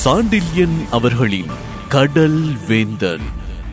சாண்டில்யன் அவர்களின் கடல் வேந்தன்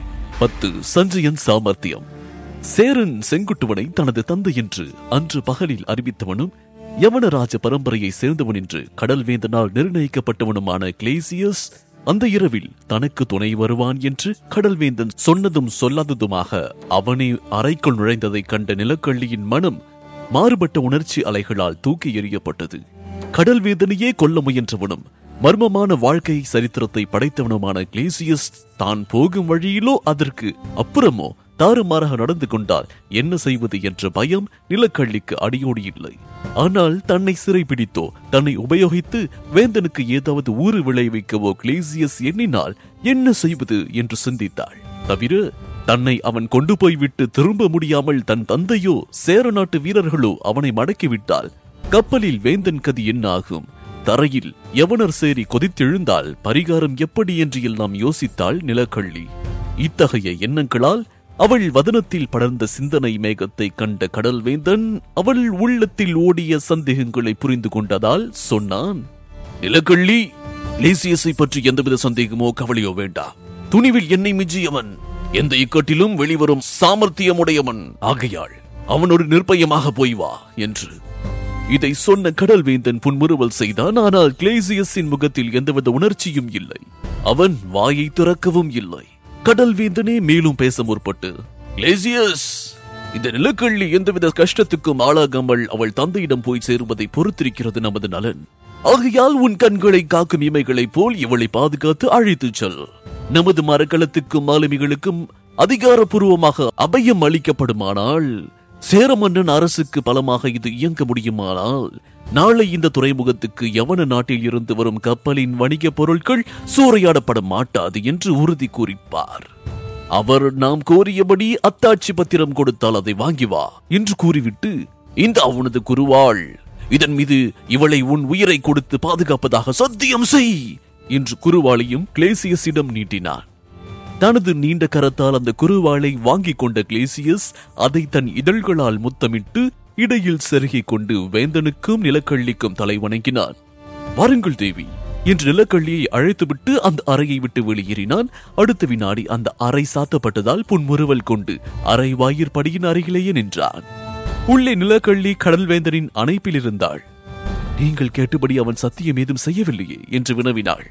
பத்து சஞ்சயன் சாமர்த்தியம் சேரன் செங்குட்டுவனை தனது தந்தை என்று அன்று பகலில் அறிவித்தவனும் யவனராஜ பரம்பரையை சேர்ந்தவன் என்று கடல் வேந்தனால் நிர்ணயிக்கப்பட்டவனுமான கிளேசியஸ் அந்த இரவில் தனக்கு துணை வருவான் என்று கடல்வேந்தன் சொன்னதும் சொல்லாததுமாக அவனை அறைக்குள் நுழைந்ததைக் கண்ட நிலக்கள்ளியின் மனம் மாறுபட்ட உணர்ச்சி அலைகளால் தூக்கி எறியப்பட்டது கடல்வேந்தனையே கொல்ல முயன்றவனும் மர்மமான வாழ்க்கை சரித்திரத்தை படைத்தவனுமான கிளேசியஸ் தான் போகும் வழியிலோ அதற்கு அப்புறமோ தாறுமாறாக நடந்து கொண்டால் என்ன செய்வது என்ற பயம் நிலக்கள்ளிக்கு அடியோடி இல்லை ஆனால் தன்னை சிறைபிடித்தோ தன்னை உபயோகித்து வேந்தனுக்கு ஏதாவது ஊறு விளைவிக்கவோ கிளேசியஸ் எண்ணினால் என்ன செய்வது என்று சிந்தித்தாள் தவிர தன்னை அவன் கொண்டு போய்விட்டு திரும்ப முடியாமல் தன் தந்தையோ சேர நாட்டு வீரர்களோ அவனை மடக்கிவிட்டால் கப்பலில் வேந்தன் கதி என்ன ஆகும் தரையில் யவனர் சேரி கொதித்தெழுந்தால் பரிகாரம் எப்படி என்று எல்லாம் யோசித்தாள் நிலக்கள்ளி இத்தகைய எண்ணங்களால் அவள் வதனத்தில் படர்ந்த சிந்தனை மேகத்தை கண்ட கடல்வேந்தன் அவள் உள்ளத்தில் ஓடிய சந்தேகங்களை புரிந்து கொண்டதால் சொன்னான் நிலக்கள்ளி லேசியஸை பற்றி எந்தவித சந்தேகமோ கவலையோ வேண்டாம் துணிவில் என்னை மிஞ்சியவன் எந்த இக்கட்டிலும் வெளிவரும் சாமர்த்தியமுடையவன் ஆகையாள் அவன் ஒரு நிர்பயமாக போய் வா என்று இதை சொன்ன கடல்வேந்தன் புன்முறுவல் செய்தான் ஆனால் கிளேசியஸின் முகத்தில் எந்தவித உணர்ச்சியும் இல்லை அவன் வாயை திறக்கவும் இல்லை கடல்வேந்தனே மேலும் பேச முற்பட்டு கிளேசியஸ் இந்த நிலக்கள்ளி எந்தவித கஷ்டத்துக்கும் ஆளாகாமல் அவள் தந்தையிடம் போய் சேருவதை பொறுத்திருக்கிறது நமது நலன் ஆகையால் உன் கண்களை காக்கும் இமைகளைப் போல் இவளை பாதுகாத்து அழைத்துச் செல் நமது மரக்கலத்துக்கும் மாலுமிகளுக்கும் அதிகாரப்பூர்வமாக அபயம் அளிக்கப்படுமானால் சேர மன்னன் அரசுக்கு பலமாக இது இயங்க முடியுமானால் நாளை இந்த துறைமுகத்துக்கு யவன நாட்டில் இருந்து வரும் கப்பலின் வணிக பொருட்கள் சூறையாடப்பட மாட்டாது என்று உறுதி கூறிப்பார் அவர் நாம் கோரியபடி அத்தாட்சி பத்திரம் கொடுத்தால் அதை வாங்கி வா என்று கூறிவிட்டு இந்த அவனது குருவாள் இதன் மீது இவளை உன் உயிரை கொடுத்து பாதுகாப்பதாக சத்தியம் செய் என்று குருவாளையும் கிளேசியஸிடம் நீட்டினான் தனது நீண்ட கரத்தால் அந்த குருவாளை வாங்கிக் கொண்ட கிளேசியஸ் அதை தன் இதழ்களால் முத்தமிட்டு இடையில் செருகிக் கொண்டு வேந்தனுக்கும் நிலக்கள்ளிக்கும் தலை வணங்கினான் வாருங்கள் தேவி என்று நிலக்கள்ளியை அழைத்துவிட்டு அந்த அறையை விட்டு வெளியேறினான் அடுத்த வினாடி அந்த அறை சாத்தப்பட்டதால் புன்முறுவல் கொண்டு அறை வாயிற் படியின் அருகிலேயே நின்றான் உள்ளே நிலக்கள்ளி கடல்வேந்தனின் அணைப்பில் இருந்தாள் நீங்கள் கேட்டபடி அவன் சத்தியம் ஏதும் செய்யவில்லையே என்று வினவினாள்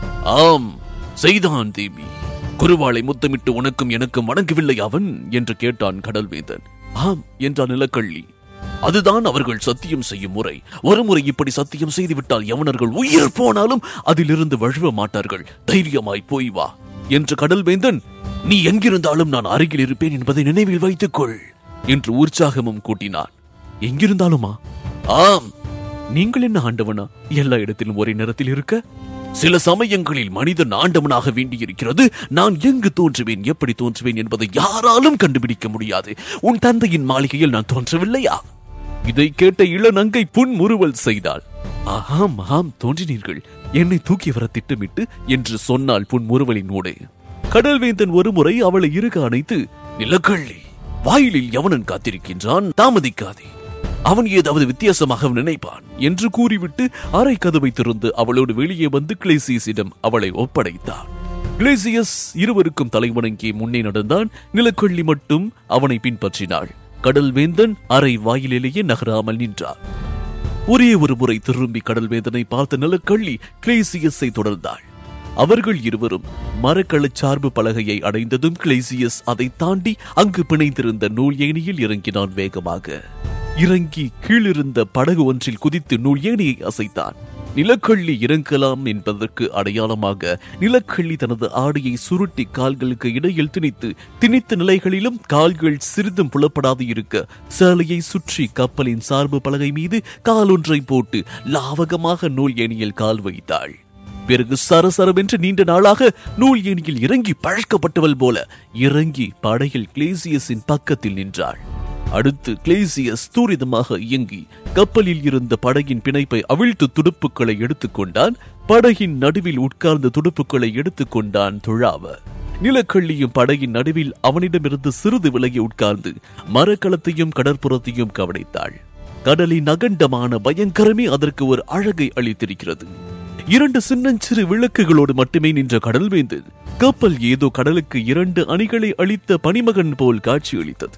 ஆம் செய்தான் தேவி குருவாளை முத்தமிட்டு உனக்கும் எனக்கும் வணங்கவில்லை அவன் என்று கேட்டான் கடல்வேந்தன் ஆம் என்றான் நிலக்கள்ளி அதுதான் அவர்கள் சத்தியம் செய்யும் முறை ஒருமுறை இப்படி சத்தியம் செய்துவிட்டால் யவனர்கள் உயிர் போனாலும் அதிலிருந்து வழுவ மாட்டார்கள் தைரியமாய் போய் வா என்று கடல்வேந்தன் நீ எங்கிருந்தாலும் நான் அருகில் இருப்பேன் என்பதை நினைவில் வைத்துக் கொள் என்று உற்சாகமும் கூட்டினான் எங்கிருந்தாலுமா ஆம் நீங்கள் என்ன ஆண்டவனா எல்லா இடத்திலும் ஒரே நேரத்தில் இருக்க சில சமயங்களில் மனிதன் ஆண்டவனாக வேண்டியிருக்கிறது நான் எங்கு தோன்றுவேன் எப்படி தோன்றுவேன் என்பதை யாராலும் கண்டுபிடிக்க முடியாது உன் தந்தையின் மாளிகையில் நான் தோன்றவில்லையா இதை கேட்ட இளநங்கை புன்முறுவல் செய்தாள் ஆஹாம் ஆம் தோன்றினீர்கள் என்னை தூக்கி வர திட்டமிட்டு என்று சொன்னாள் புன்முறுவலினோடு கடல்வேந்தன் ஒருமுறை அவளை இருக அணைத்து நிலக்கள்ளி வாயிலில் எவனன் காத்திருக்கின்றான் தாமதிக்காதே அவன் ஏதாவது வித்தியாசமாக நினைப்பான் என்று கூறிவிட்டு அறை கதவை திறந்து அவளோடு வெளியே வந்து கிளேசியஸிடம் அவளை ஒப்படைத்தான் கிளேசியஸ் இருவருக்கும் தலைவணங்கி முன்னே நடந்தான் நிலக்கள்ளி மட்டும் அவனை பின்பற்றினாள் கடல்வேந்தன் அறை வாயிலேயே நகராமல் நின்றான் ஒரே ஒரு முறை திரும்பி கடல்வேந்தனை பார்த்த நிலக்கள்ளி கிளேசியஸை தொடர்ந்தாள் அவர்கள் இருவரும் மரக்கள்ளச் சார்பு பலகையை அடைந்ததும் கிளேசியஸ் அதை தாண்டி அங்கு பிணைந்திருந்த நூல் ஏணியில் இறங்கினான் வேகமாக இறங்கி கீழிருந்த படகு ஒன்றில் குதித்து நூல் ஏணியை அசைத்தான் நிலக்கள்ளி இறங்கலாம் என்பதற்கு அடையாளமாக நிலக்கள்ளி தனது ஆடையை சுருட்டி கால்களுக்கு இடையில் திணித்து திணித்த நிலைகளிலும் கால்கள் சிறிதும் புலப்படாது இருக்க சேலையை சுற்றி கப்பலின் சார்பு பலகை மீது காலொன்றை போட்டு லாவகமாக நூல் ஏணியில் கால் வைத்தாள் பிறகு சரசரவென்று நீண்ட நாளாக நூல் ஏணியில் இறங்கி பழக்கப்பட்டவள் போல இறங்கி படையில் கிளேசியஸின் பக்கத்தில் நின்றாள் அடுத்து கிளேசியஸ் தூரிதமாக இயங்கி கப்பலில் இருந்த படகின் பிணைப்பை அவிழ்த்து துடுப்புகளை எடுத்துக்கொண்டான் படகின் நடுவில் உட்கார்ந்த துடுப்புகளை எடுத்துக்கொண்டான் துழாவ நிலக்கள்ளியும் படகின் நடுவில் அவனிடமிருந்து சிறிது விலகி உட்கார்ந்து மரக்களத்தையும் கடற்புறத்தையும் கவனித்தாள் கடலின் அகண்டமான பயங்கரமே அதற்கு ஒரு அழகை அளித்திருக்கிறது இரண்டு சின்னஞ்சிறு விளக்குகளோடு மட்டுமே நின்ற கடல்வேந்தன் கப்பல் ஏதோ கடலுக்கு இரண்டு அணிகளை அளித்த பனிமகன் போல் காட்சியளித்தது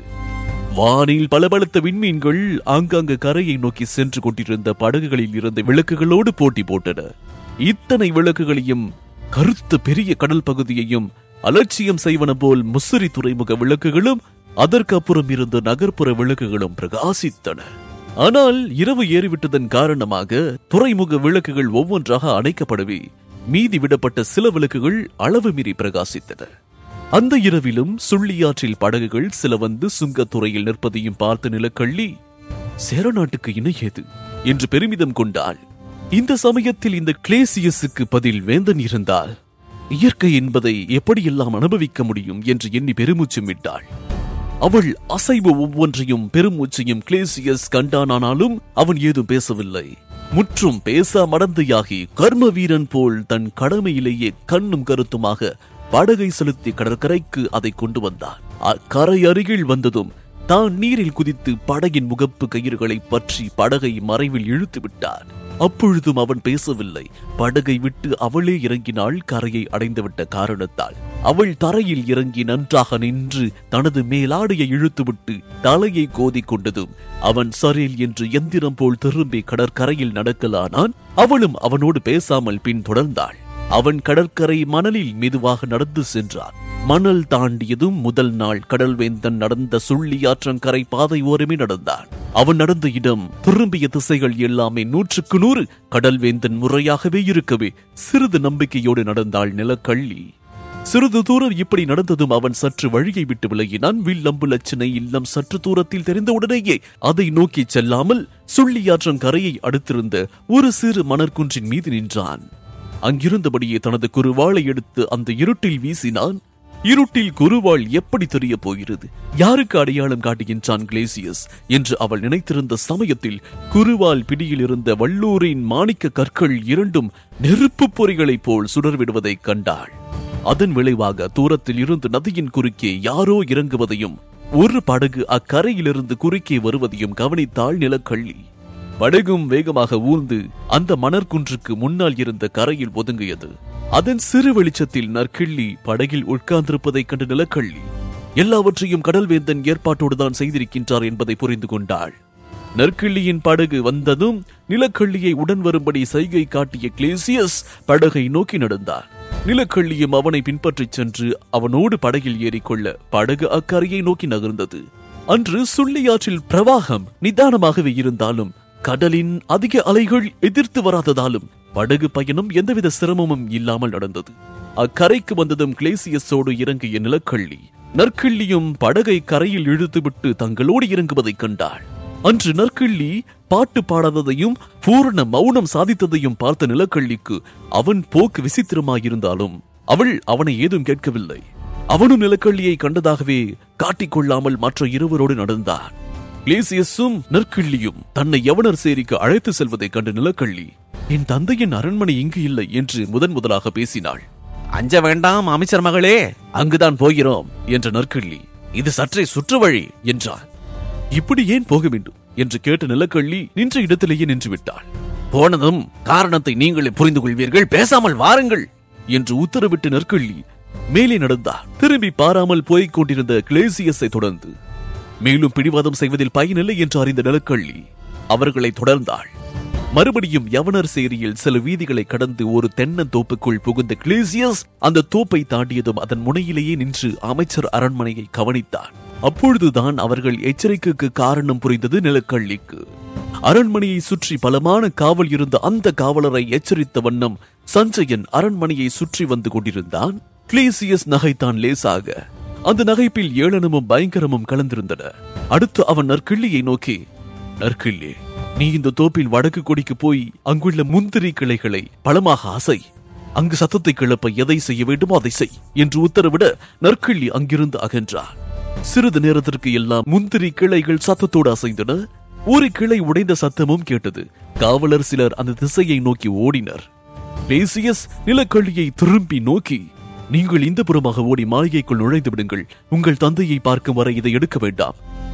வானில் பளபளத்த விண்மீன்கள் ஆங்காங்கு கரையை நோக்கி சென்று கொண்டிருந்த படகுகளில் இருந்த விளக்குகளோடு போட்டி போட்டன இத்தனை விளக்குகளையும் கருத்த பெரிய கடல் பகுதியையும் அலட்சியம் செய்வன போல் முசிறி துறைமுக விளக்குகளும் அதற்கு அப்புறம் இருந்த நகர்ப்புற விளக்குகளும் பிரகாசித்தன ஆனால் இரவு ஏறிவிட்டதன் காரணமாக துறைமுக விளக்குகள் ஒவ்வொன்றாக அணைக்கப்படவே மீதி விடப்பட்ட சில விளக்குகள் அளவு மீறி பிரகாசித்தன அந்த இரவிலும் சுள்ளியாற்றில் படகுகள் சில வந்து சுங்கத்துறையில் நிற்பதையும் பார்த்த நிலக்கள்ளி சேரநாட்டுக்கு இணையது என்று பெருமிதம் கொண்டாள் இந்த சமயத்தில் இந்த கிளேசியஸுக்கு பதில் வேந்தன் இருந்தால் இயற்கை என்பதை எப்படியெல்லாம் அனுபவிக்க முடியும் என்று எண்ணி பெருமூச்சம் விட்டாள் அவள் அசைவு ஒவ்வொன்றையும் பெருமூச்சையும் கிளேசியஸ் கண்டானானாலும் அவன் ஏதும் பேசவில்லை முற்றும் பேச மடந்தையாகி கர்ம வீரன் போல் தன் கடமையிலேயே கண்ணும் கருத்துமாக படகை செலுத்தி கடற்கரைக்கு அதை கொண்டு வந்தான் அக்கரை அருகில் வந்ததும் தான் நீரில் குதித்து படகின் முகப்பு கயிறுகளை பற்றி படகை மறைவில் இழுத்து விட்டான் அப்பொழுதும் அவன் பேசவில்லை படகை விட்டு அவளே இறங்கினாள் கரையை அடைந்துவிட்ட காரணத்தால் அவள் தரையில் இறங்கி நன்றாக நின்று தனது மேலாடையை இழுத்துவிட்டு தலையை கோதிக் கொண்டதும் அவன் சரில் என்று எந்திரம் போல் திரும்பி கடற்கரையில் நடக்கலானான் அவளும் அவனோடு பேசாமல் பின் தொடர்ந்தாள் அவன் கடற்கரை மணலில் மெதுவாக நடந்து சென்றான் மணல் தாண்டியதும் முதல் நாள் கடல்வேந்தன் நடந்த சுள்ளியாற்றங்கரை பாதை ஓரமே நடந்தான் அவன் நடந்த இடம் திரும்பிய திசைகள் எல்லாமே நூற்றுக்கு நூறு கடல்வேந்தன் முறையாகவே இருக்கவே சிறிது நம்பிக்கையோடு நடந்தாள் நிலக்கள்ளி சிறிது தூரம் இப்படி நடந்ததும் அவன் சற்று வழியை விட்டு விலகினான் வில்லம்பு லட்சணை இல்லம் சற்று தூரத்தில் தெரிந்தவுடனேயே அதை நோக்கி செல்லாமல் சுள்ளியாற்றன் கரையை அடுத்திருந்த ஒரு சிறு மணற்குன்றின் மீது நின்றான் அங்கிருந்தபடியே தனது குருவாளை எடுத்து அந்த இருட்டில் வீசினான் இருட்டில் குருவாள் எப்படி தெரிய போகிறது யாருக்கு அடையாளம் காட்டுகின்றான் கிளேசியஸ் என்று அவள் நினைத்திருந்த சமயத்தில் குருவால் பிடியில் இருந்த வள்ளூரின் மாணிக்க கற்கள் இரண்டும் நெருப்புப் பொறிகளைப் போல் சுடர்விடுவதைக் கண்டாள் அதன் விளைவாக தூரத்தில் இருந்து நதியின் குறுக்கே யாரோ இறங்குவதையும் ஒரு படகு அக்கரையிலிருந்து குறுக்கே வருவதையும் கவனித்தாள் நிலக்கள்ளி படகும் வேகமாக ஊர்ந்து அந்த மணற்குன்றுக்கு முன்னால் இருந்த கரையில் ஒதுங்கியது அதன் சிறு வெளிச்சத்தில் நற்கிள்ளி படகில் உட்கார்ந்திருப்பதைக் கண்டு நிலக்கள்ளி எல்லாவற்றையும் கடல்வேந்தன் ஏற்பாட்டோடுதான் செய்திருக்கின்றார் என்பதை புரிந்து கொண்டாள் நற்கிள்ளியின் படகு வந்ததும் நிலக்கள்ளியை உடன் வரும்படி சைகை காட்டிய கிளேசியஸ் படகை நோக்கி நடந்தார் நிலக்கள்ளியும் அவனை பின்பற்றிச் சென்று அவனோடு படகில் ஏறிக்கொள்ள படகு அக்கரையை நோக்கி நகர்ந்தது அன்று சுள்ளியாற்றில் பிரவாகம் நிதானமாகவே இருந்தாலும் கடலின் அதிக அலைகள் எதிர்த்து வராததாலும் படகு பயணம் எந்தவித சிரமமும் இல்லாமல் நடந்தது அக்கரைக்கு வந்ததும் கிளேசியஸோடு இறங்கிய நிலக்கள்ளி நற்கிள்ளியும் படகை கரையில் இழுத்துவிட்டு தங்களோடு இறங்குவதைக் கண்டாள் அன்று நற்கிள்ளி பாட்டு பாடாததையும் பூரண மௌனம் சாதித்ததையும் பார்த்த நிலக்கள்ளிக்கு அவன் போக்கு விசித்திரமாயிருந்தாலும் அவள் அவனை ஏதும் கேட்கவில்லை அவனும் நிலக்கள்ளியை கண்டதாகவே காட்டிக்கொள்ளாமல் மற்ற இருவரோடு நடந்தான் கிளேசியஸும் நற்கிள்ளியும் தன்னை யவனர் சேரிக்கு அழைத்து செல்வதைக் கண்டு நிலக்கள்ளி என் தந்தையின் அரண்மனை இங்கு இல்லை என்று முதன் முதலாக பேசினாள் அஞ்ச வேண்டாம் அமைச்சர் மகளே அங்குதான் போகிறோம் என்ற நற்கிள்ளி இது சற்றே சுற்று வழி என்றார் இப்படி ஏன் போக வேண்டும் என்று கேட்ட நிலக்கள்ளி நின்ற இடத்திலேயே நின்று விட்டாள் போனதும் காரணத்தை நீங்களே புரிந்து கொள்வீர்கள் பேசாமல் வாருங்கள் என்று உத்தரவிட்டு நற்கிள்ளி மேலே நடந்தார் திரும்பி பாராமல் போய்க் கொண்டிருந்த கிளேசியஸை தொடர்ந்து மேலும் பிடிவாதம் செய்வதில் பயனில்லை என்று அறிந்த நிலக்கள்ளி அவர்களை தொடர்ந்தாள் மறுபடியும் யவனர் சேரியில் சில வீதிகளை கடந்து ஒரு தென்னந்தோப்புக்குள் புகுந்த கிளேசியஸ் அந்த தோப்பை தாண்டியதும் அதன் முனையிலேயே நின்று அமைச்சர் அரண்மனையை கவனித்தான் அப்பொழுதுதான் அவர்கள் எச்சரிக்கைக்கு காரணம் புரிந்தது நிலக்கள்ளிக்கு அரண்மனையை சுற்றி பலமான காவல் இருந்த அந்த காவலரை எச்சரித்த வண்ணம் சஞ்சயன் அரண்மனையை சுற்றி வந்து கொண்டிருந்தான் கிளேசியஸ் நகைத்தான் லேசாக அந்த நகைப்பில் ஏளனமும் பயங்கரமும் கலந்திருந்தன அடுத்து அவன் நற்கிள்ளியை நோக்கி நற்கிள்ளி நீ இந்த தோப்பில் வடக்கு கொடிக்கு போய் அங்குள்ள முந்திரி கிளைகளை பலமாக அசை அங்கு சத்தத்தை கிளப்ப எதை செய்ய வேண்டுமோ அதை செய் என்று உத்தரவிட நற்கிள்ளி அங்கிருந்து அகன்றார் சிறிது நேரத்திற்கு எல்லாம் முந்திரி கிளைகள் சத்தத்தோடு அசைந்தன ஒரு கிளை உடைந்த சத்தமும் கேட்டது காவலர் சிலர் அந்த திசையை நோக்கி ஓடினர் பேசியஸ் நிலக்கள்ளியை திரும்பி நோக்கி நீங்கள் இந்த புறமாக ஓடி மாளிகைக்குள் நுழைந்து விடுங்கள் உங்கள் தந்தையை பார்க்கும் வரை இதை எடுக்க வேண்டாம்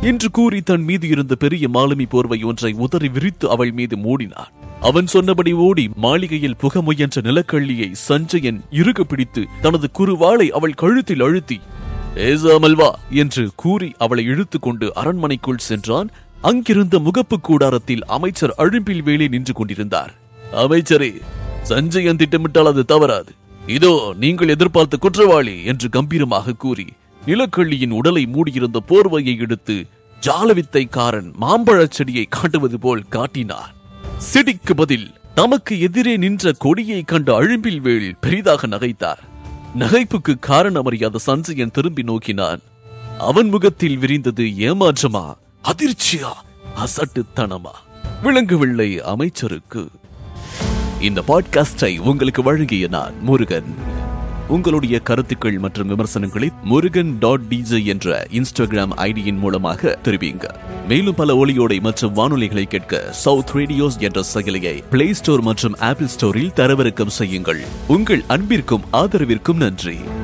என்று கூறி தன் மீது இருந்த பெரிய மாலுமி போர்வை ஒன்றை உதறி விரித்து அவள் மீது மூடினான் அவன் சொன்னபடி ஓடி மாளிகையில் புக முயன்ற நிலக்கள்ளியை சஞ்சயன் இறுக பிடித்து தனது குறுவாளை அவள் கழுத்தில் அழுத்தி பேசாமல் வா என்று கூறி அவளை இழுத்துக் கொண்டு அரண்மனைக்குள் சென்றான் அங்கிருந்த முகப்பு கூடாரத்தில் அமைச்சர் அழும்பில் வேலி நின்று கொண்டிருந்தார் அமைச்சரே சஞ்சயன் திட்டமிட்டால் அது தவறாது இதோ நீங்கள் எதிர்பார்த்த குற்றவாளி என்று கம்பீரமாக கூறி நிலக்கள்ளியின் உடலை மூடியிருந்த போர்வையை எடுத்து ஜாலவித்தைக்காரன் மாம்பழச் செடியை காட்டுவது போல் காட்டினார் சிடிக்கு பதில் தமக்கு எதிரே நின்ற கொடியை கண்ட அழும்பில் வேள் பெரிதாக நகைத்தார் நகைப்புக்கு காரணம் அறியாத சஞ்சயன் திரும்பி நோக்கினான் அவன் முகத்தில் விரிந்தது ஏமாற்றமா அதிர்ச்சியா அசட்டுத்தனமா விளங்கவில்லை அமைச்சருக்கு இந்த பாட்காஸ்டை உங்களுக்கு வழங்கிய நான் முருகன் உங்களுடைய கருத்துக்கள் மற்றும் விமர்சனங்களை முருகன் டாட் டிஜே என்ற இன்ஸ்டாகிராம் ஐடியின் மூலமாக தெரிவிங்க மேலும் பல ஒளியோடை மற்றும் வானொலிகளை கேட்க சவுத் ரேடியோஸ் என்ற செயலியை பிளே ஸ்டோர் மற்றும் ஆப்பிள் ஸ்டோரில் தரவிறக்கம் செய்யுங்கள் உங்கள் அன்பிற்கும் ஆதரவிற்கும் நன்றி